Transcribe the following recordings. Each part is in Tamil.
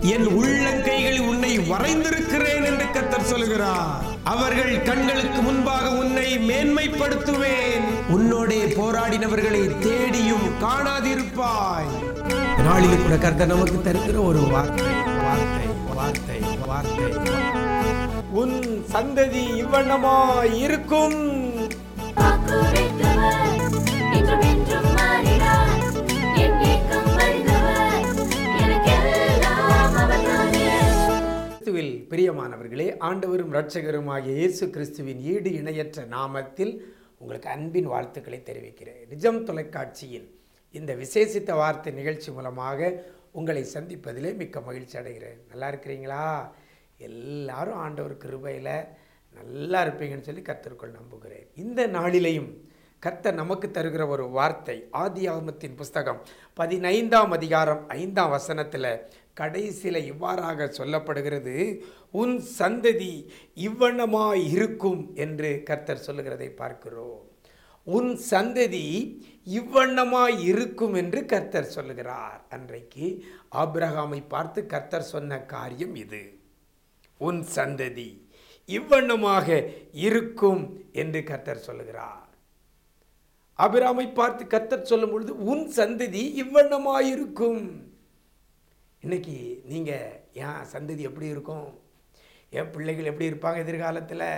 என் உள்ளங்கைகளில் உன்னை வரைந்திருக்கிறேன் என்று கத்தர் சொல்கிறார் அவர்கள் கண்களுக்கு முன்பாக உன்னை மேன்மைப்படுத்துவேன் உன்னோடே போராடினவர்களை தேடியும் காணாதிருப்பாய் நாளில் கூட கர்த்தர் நமக்கு தருகிற ஒரு வார்த்தை வார்த்தை வார்த்தை வார்த்தை உன் சந்ததி இவ்வண்ணமாய் இருக்கும் வாக்குரைத்தவர் இன்றும் என்றும் மாறினார் என் ஏக்கம் அறிந்தவர் எனக்கெல்லாம் அவர்தானே கிறிஸ்துவில் பிரியமானவர்களே ஆண்டவரும் இரட்சகருமாகிய இயேசு கிறிஸ்துவின் ஈடு இணையற்ற நாமத்தில் உங்களுக்கு அன்பின் வாழ்த்துக்களை தெரிவிக்கிறேன் நிஜம் தொலைக்காட்சியின் இந்த விசேஷித்த வார்த்தை நிகழ்ச்சி மூலமாக உங்களை சந்திப்பதிலே மிக்க மகிழ்ச்சி அடைகிறேன் நல்லா இருக்கிறீங்களா எல்லாரும் ஆண்டவர் கிருபையில் நல்லா இருப்பீங்கன்னு சொல்லி கர்த்தருக்குள் நம்புகிறேன் இந்த நாளிலேயும் கர்த்தர் நமக்கு தருகிற ஒரு வார்த்தை ஆதி ஆகமத்தின் புஸ்தகம் பதினைந்தாம் அதிகாரம் ஐந்தாம் வசனத்தில் கடைசியில் இவ்வாறாக சொல்லப்படுகிறது உன் சந்ததி இவ்வண்ணமாய் இருக்கும் என்று கர்த்தர் சொல்லுகிறதை பார்க்கிறோம் உன் சந்ததி இவ்வண்ணமாய் இருக்கும் என்று கர்த்தர் சொல்லுகிறார் அன்றைக்கு ஆபிரகாமை பார்த்து கர்த்தர் சொன்ன காரியம் இது உன் சந்ததி இவ்வண்ணமாக இருக்கும் என்று கர்த்தர் சொல்லுகிறார் அபிராமை பார்த்து கர்த்தர் சொல்லும் பொழுது உன் சந்ததி இவ்வண்ணமாயிருக்கும் இன்னைக்கு நீங்கள் என் சந்ததி எப்படி இருக்கும் என் பிள்ளைகள் எப்படி இருப்பாங்க எதிர்காலத்தில்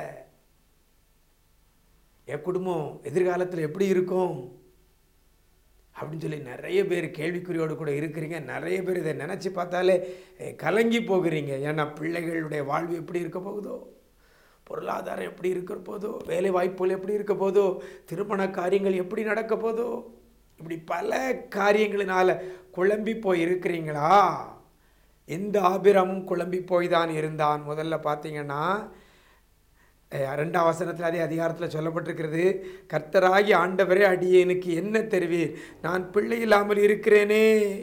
என் குடும்பம் எதிர்காலத்தில் எப்படி இருக்கும் அப்படின்னு சொல்லி நிறைய பேர் கேள்விக்குறியோடு கூட இருக்கிறீங்க நிறைய பேர் இதை நினச்சி பார்த்தாலே அஹ், கலங்கி போகிறீங்க ஏன்னா பிள்ளைகளுடைய வாழ்வு எப்படி இருக்க போகுதோ பொருளாதாரம் எப்படி இருக்க போதோ வேலை வாய்ப்புகள் எப்படி இருக்க போதோ திருமண காரியங்கள் எப்படி நடக்க போதோ இப்படி பல காரியங்களினால குழம்பி போய் இருக்கிறீங்களா எந்த ஆபிரமும் குழம்பி போய் தான் இருந்தான் முதல்ல பார்த்தீங்கன்னா அஹ், ரெண்டாம் வசனத்தில் அதே அதிகாரத்தில் சொல்லப்பட்டிருக்கிறது கர்த்தராகி ஆண்டவரே அடியேனுக்கு என்ன தெரிவீர் நான் பிள்ளை இல்லாமல் இருக்கிறேனே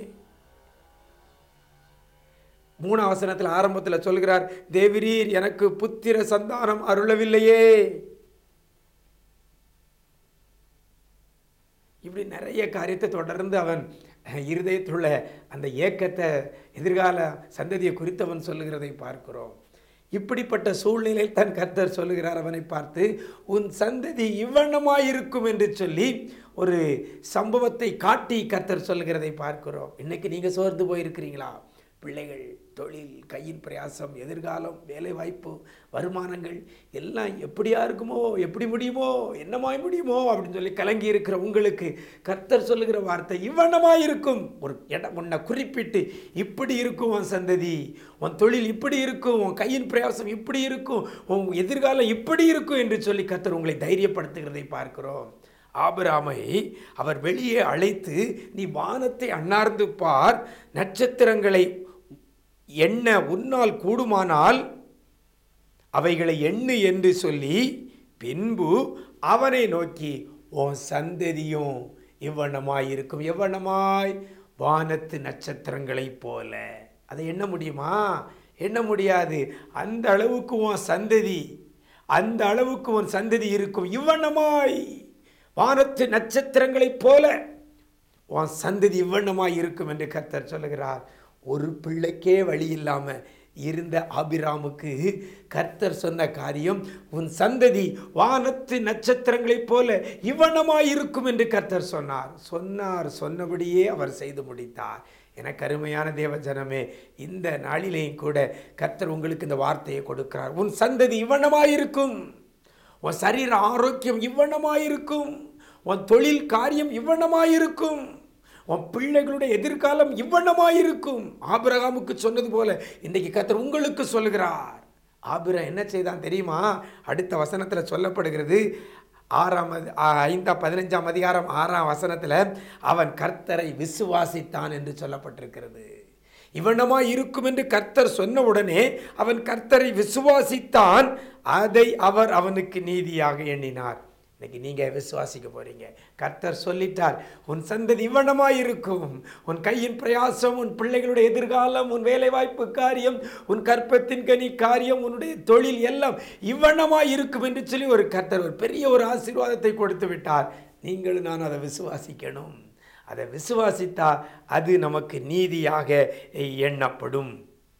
மூணாம் வசனத்தில் ஆரம்பத்தில் சொல்கிறார் தேவிரீர் எனக்கு புத்திர சந்தானம் அருளவில்லையே இப்படி நிறைய காரியத்தை தொடர்ந்து அவன் இருதயத்துள்ள அந்த ஏக்கத்தை எதிர்கால சந்ததியை குறித்தவன் சொல்லுகிறதை பார்க்கிறோம் இப்படிப்பட்ட சூழ்நிலையில் தான் கர்த்தர் சொல்லுகிறார் அவனை பார்த்து உன் சந்ததி இவ்வண்ணமாயிருக்கும் என்று சொல்லி ஒரு சம்பவத்தை காட்டி கர்த்தர் சொல்லுகிறதை பார்க்கிறோம் இன்னைக்கு நீங்கள் சோர்ந்து போயிருக்கிறீங்களா பிள்ளைகள் தொழில் கையின் பிரயாசம் எதிர்காலம் வேலை வாய்ப்பு வருமானங்கள் எல்லாம் எப்படியா இருக்குமோ எப்படி முடியுமோ என்னமாய் முடியுமோ அப்படின்னு சொல்லி கலங்கி இருக்கிற உங்களுக்கு கர்த்தர் சொல்லுகிற வார்த்தை இவ்வண்ணமாய் இருக்கும் ஒரு இடம் உன்னை குறிப்பிட்டு இப்படி இருக்கும் உன் சந்ததி உன் தொழில் இப்படி இருக்கும் உன் கையின் பிரயாசம் இப்படி இருக்கும் உன் எதிர்காலம் இப்படி இருக்கும் என்று சொல்லி கர்த்தர் உங்களை தைரியப்படுத்துகிறதை பார்க்கிறோம் ஆபிராமை அவர் வெளியே அழைத்து நீ வானத்தை அண்ணார்ந்து பார் நட்சத்திரங்களை எண்ண உன்னால் கூடுமானால் அவைகளை எண்ணு என்று சொல்லி பின்பு அவனை நோக்கி உன் சந்ததியும் இவ்வண்ணமாய் இருக்கும் எவ்வண்ணமாய் வானத்து நட்சத்திரங்களைப் போல அதை எண்ண முடியுமா எண்ண முடியாது அந்த அளவுக்கு உன் சந்ததி அந்த அளவுக்கு உன் சந்ததி இருக்கும் இவ்வண்ணமாய் வானத்து நட்சத்திரங்களைப் போல உன் சந்ததி இவ்வண்ணமாய் இருக்கும் என்று கர்த்தர் சொல்லுகிறார் ஒரு பிள்ளைக்கே வழி இல்லாமல் இருந்த ஆபிராமுக்கு கர்த்தர் சொன்ன காரியம் உன் சந்ததி வானத்து நட்சத்திரங்களைப் போல இவ்வண்ணமாய் இருக்கும் என்று கர்த்தர் சொன்னார் சொன்னார் சொன்னபடியே அவர் செய்து முடித்தார் எனக்கு அருமையான தேவ ஜனமே இந்த நாளிலேயும் கூட கர்த்தர் உங்களுக்கு இந்த வார்த்தையை கொடுக்கிறார் உன் சந்ததி இவ்வண்ணமாயிருக்கும் உன் சரீர ஆரோக்கியம் இவ்வண்ணமாயிருக்கும் உன் தொழில் காரியம் இவ்வண்ணமாயிருக்கும் உன் பிள்ளைகளுடைய எதிர்காலம் இவ்வண்ணமாயிருக்கும் ஆபிரகாமுக்கு சொன்னது போல இன்றைக்கு கர்த்தர் உங்களுக்கு சொல்கிறார் ஆபிரா என்ன செய்தான் தெரியுமா அடுத்த வசனத்தில் சொல்லப்படுகிறது ஆறாம் அதி- ஆ- ஐந்தாம் பதினஞ்சாம் அதிகாரம் ஆறாம் வசனத்தில் அவன் கர்த்தரை விசுவாசித்தான் என்று சொல்லப்பட்டிருக்கிறது இவனமாய் இருக்கும் என்று கர்த்தர் சொன்ன உடனே அவன் கர்த்தரை விசுவாசித்தான் அதை அவர் அவனுக்கு நீதியாக எண்ணினார் இன்னைக்கு நீங்கள் விசுவாசிக்க போறீங்க கர்த்தர் சொல்லிட்டார் உன் சந்ததி இவ்வனமாய் இருக்கும் உன் கையின் பிரயாசம் உன் பிள்ளைகளுடைய எதிர்காலம் உன் வேலைவாய்ப்பு காரியம் உன் கற்பத்தின் கனி காரியம் உன்னுடைய தொழில் எல்லாம் இவ்வண்ணமாய் இருக்கும் என்று சொல்லி ஒரு கர்த்தர் ஒரு பெரிய ஒரு ஆசீர்வாதத்தை கொடுத்து விட்டார் நீங்களும் நான் அதை விசுவாசிக்கணும் அதை விசுவாசித்தா அது நமக்கு நீதியாக எண்ணப்படும்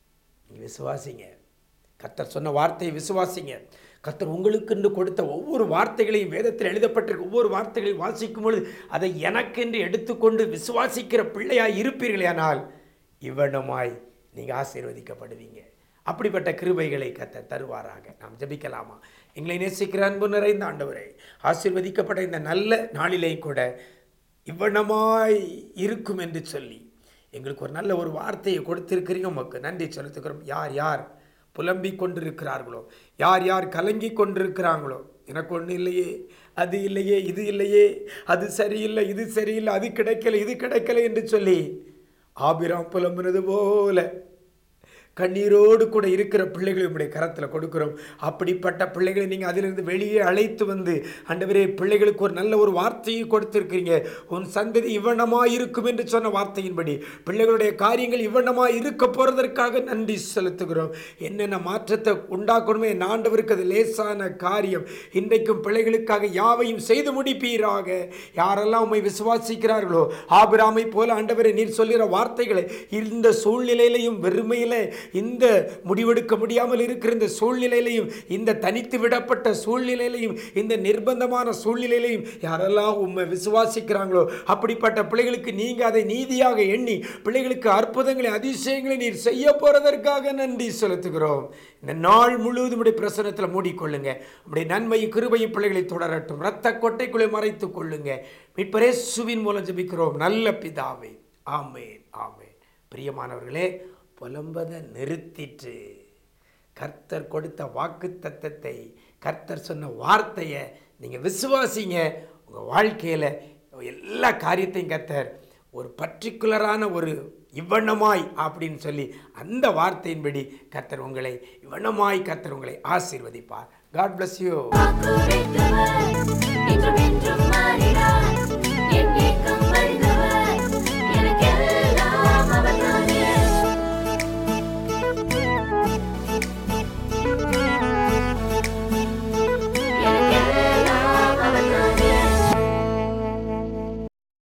நீங்க விசுவாசிங்க கர்த்தர் சொன்ன வார்த்தையை விசுவாசிங்க கர்த்தர் உங்களுக்கென்று கொடுத்த ஒவ்வொரு வார்த்தைகளையும் வேதத்தில் எழுதப்பட்டிருக்க ஒவ்வொரு வார்த்தைகளையும் வாசிக்கும் பொழுது அதை எனக்கென்று எடுத்துக்கொண்டு விசுவாசிக்கிற பிள்ளையாய் இருப்பீர்களேயானால் இவ்வளமாய் நீங்கள் ஆசீர்வதிக்கப்படுவீங்க அப்படிப்பட்ட கிருபைகளை கர்த்தர் தருவாராக நாம் ஜெபிக்கலாமா எங்களை நேசிக்கிற அன்பு நிறைந்த ஆண்டவரே ஆசீர்வதிக்கப்பட்ட இந்த நல்ல நாளிலேயும் கூட இவ்வளமாய் இருக்கும் என்று சொல்லி எங்களுக்கு ஒரு நல்ல ஒரு வார்த்தையை கொடுத்திருக்கிறீங்க உமக்கு நன்றி செலுத்துகிறோம் யார் யார் புலம்பிக் கொண்டிருக்கிறார்களோ யார் யார் கலங்கி கொண்டிருக்கிறாங்களோ எனக்கு ஒன்றும் இல்லையே அது இல்லையே இது இல்லையே அது சரியில்லை இது சரியில்லை அது கிடைக்கல இது கிடைக்கல என்று சொல்லி ஆபிராம் புலம்புனது போல கண்ணீரோடு கூட இருக்கிற பிள்ளைகளை உங்களுடைய கரத்தில் கொடுக்கிறோம் அப்படிப்பட்ட பிள்ளைகளை நீங்கள் அதிலிருந்து வெளியே அழைத்து வந்து ஆண்டவரே பிள்ளைகளுக்கு ஒரு நல்ல ஒரு வார்த்தையை கொடுத்திருக்கிறீங்க உன் சந்ததி இவ்வண்ணமாக இருக்கும் என்று சொன்ன வார்த்தையின்படி பிள்ளைகளுடைய காரியங்கள் இவ்வண்ணமாக இருக்க போகிறதற்காக நன்றி செலுத்துகிறோம் என்னென்ன மாற்றத்தை உண்டாக்கணுமே என் ஆண்டவருக்கு அது லேசான காரியம் இன்றைக்கும் பிள்ளைகளுக்காக யாவையும் செய்து முடிப்பீராக யாரெல்லாம் உம்மை விசுவாசிக்கிறார்களோ ஆபிராமை போல ஆண்டவரை நீர் சொல்லுகிற வார்த்தைகளை இந்த சூழ்நிலையிலையும் வெறுமையில இந்த முடிவெடுக்க முடியாமல் இருக்கிற இந்த சூழ்நிலையிலையும் இந்த தனித்து விடப்பட்ட சூழ்நிலையிலையும் இந்த நிர்பந்தமான சூழ்நிலையிலையும் யாரெல்லாம் உண்மை விசுவாசிக்கிறாங்களோ அப்படிப்பட்ட பிள்ளைகளுக்கு நீங்க அதை நீதியாக எண்ணி பிள்ளைகளுக்கு அற்புதங்களை அதிசயங்களை நீர் செய்ய போறதற்காக நன்றி செலுத்துகிறோம் இந்த நாள் முழுவதும் உடைய பிரசனத்தில் மூடிக்கொள்ளுங்க உடைய நன்மையும் கிருபையும் பிள்ளைகளை தொடரட்டும் ரத்த கொட்டைக்குள்ளே மறைத்துக் கொள்ளுங்க மீட்பரேசுவின் மூலம் ஜெபிக்கிறோம் நல்ல பிதாவே ஆமேன் ஆமேன் பிரியமானவர்களே புலம்பதை நிறுத்திட்டு கர்த்தர் கொடுத்த வாக்கு தத்தத்தை கர்த்தர் சொன்ன வார்த்தையை நீங்கள் விசுவாசிங்க உங்கள் வாழ்க்கையில் எல்லா காரியத்தையும் கர்த்தர் ஒரு பர்டிகுலரான ஒரு இவ்வண்ணமாய் அப்படின்னு சொல்லி அந்த வார்த்தையின்படி கர்த்தர் உங்களை இவ்வண்ணமாய் கர்த்தர் உங்களை ஆசீர்வதிப்பார் காட் bless you வாக்குரைத்தவர் இன்றும் என்றும் மாறிடார் என் ஏக்கம் அறிந்தவர் எனக்கெல்லாம் அவர்தானே